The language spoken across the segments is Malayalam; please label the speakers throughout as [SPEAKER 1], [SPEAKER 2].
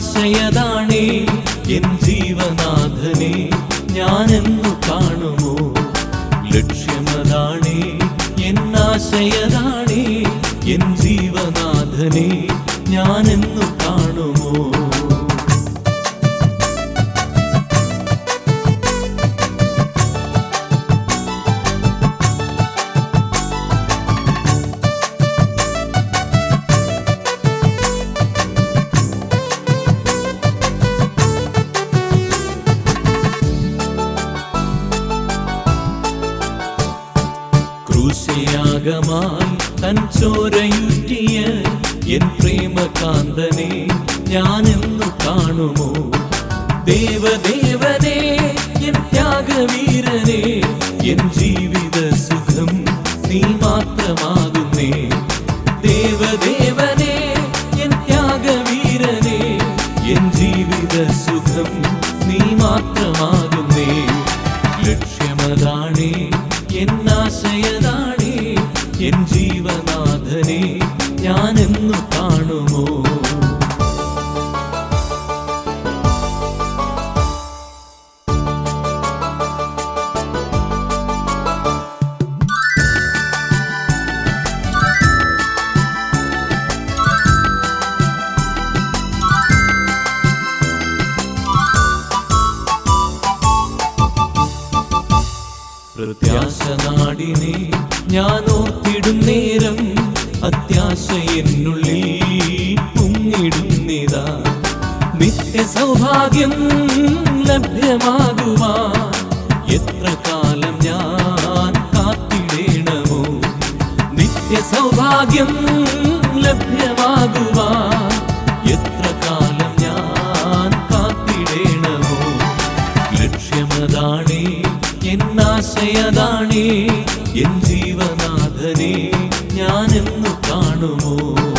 [SPEAKER 1] എന്നാശയതാണേ എൻ ജീവനാഥനെ ഞാനെന്നു കാണുമോ ലക്ഷ്യമതാണേ എന്നാശയതാണേ എൻ ജീവനാഥനെ ഞാനെന്നു കാണുമോ ക്രൂശയാഗമായി തൻ ചോരയുറ്റിയ എൻ പ്രേമകാന്തനെ ഞാനെന്നു കാണുമോ ദേവദേവനെ എൻ ത്യാഗവീരനെ എൻ ജീവിത സുഖം നീ മാത്രമാകുന്നേ ദേവദേവനെ എൻ ത്യാഗവീരനെ എൻ ജീവിത സുഖം നീ മാത്രമാകുന്നേ ലക്ഷ്യമതാണേ എന്നാശയതാണേ എൻ ജീവനാഥനെ ഞാനെന്നു കാണുമോ പ്രത്യാശ നാടിനെ ഞാൻ ഓർത്തിടും നേരം അത്യാശ എന്നുള്ളിൽ പൊങ്ങിടുന്നിതാ നിത്യ സൗഭാഗ്യം ലഭ്യമാകുവാൻ എത്ര കാലം ഞാൻ കാത്തിടേണമോ നിത്യ സൗഭാഗ്യം ലഭ്യമാകുവാൻ എത്ര കാലം ഞാൻ കാത്തിടേണമോ ലക്ഷ്യമതാണേ എന്നാശയതാണേ എൻ ജീവനാഥനെ ഞാനെന്നു കാണുമോ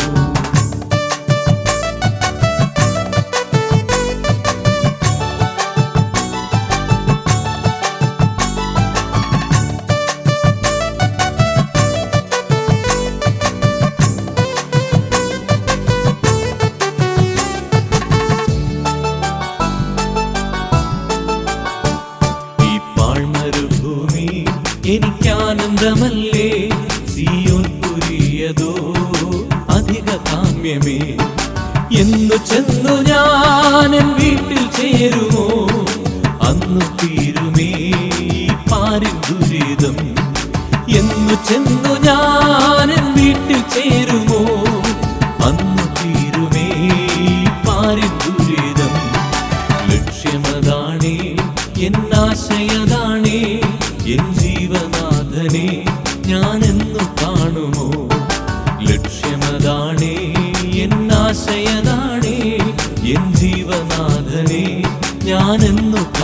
[SPEAKER 1] ഈ പാഴ്മരുഭൂമി എനിക്കാനന്ദമല്ലേ സിയോൻ പുരിയതോ അധിക കാമ്യമേ എന്നു ചെന്നു ഞാൻ എൻ വീട്ടിൽ ചേരുമോ അന്നു തീരുമേ ഈ പാരിൻ ദുരിതം എന്നു ചെന്നു ഞാൻ എൻ വീട്ടിൽ ചേരുമോ അന്നു തീരുമേ ഈ പാരിൻ ദുരിതം ലക്ഷ്യമതാണേ എന്നാശയതാണേ എൻ ജീവനാഥനെ ഞാനെന്നു കാണുമോ ലക്ഷ്യമതാണേ എന്നാശയതാണേ എൻ ജീവനാഥനെ ഞാനെന്നു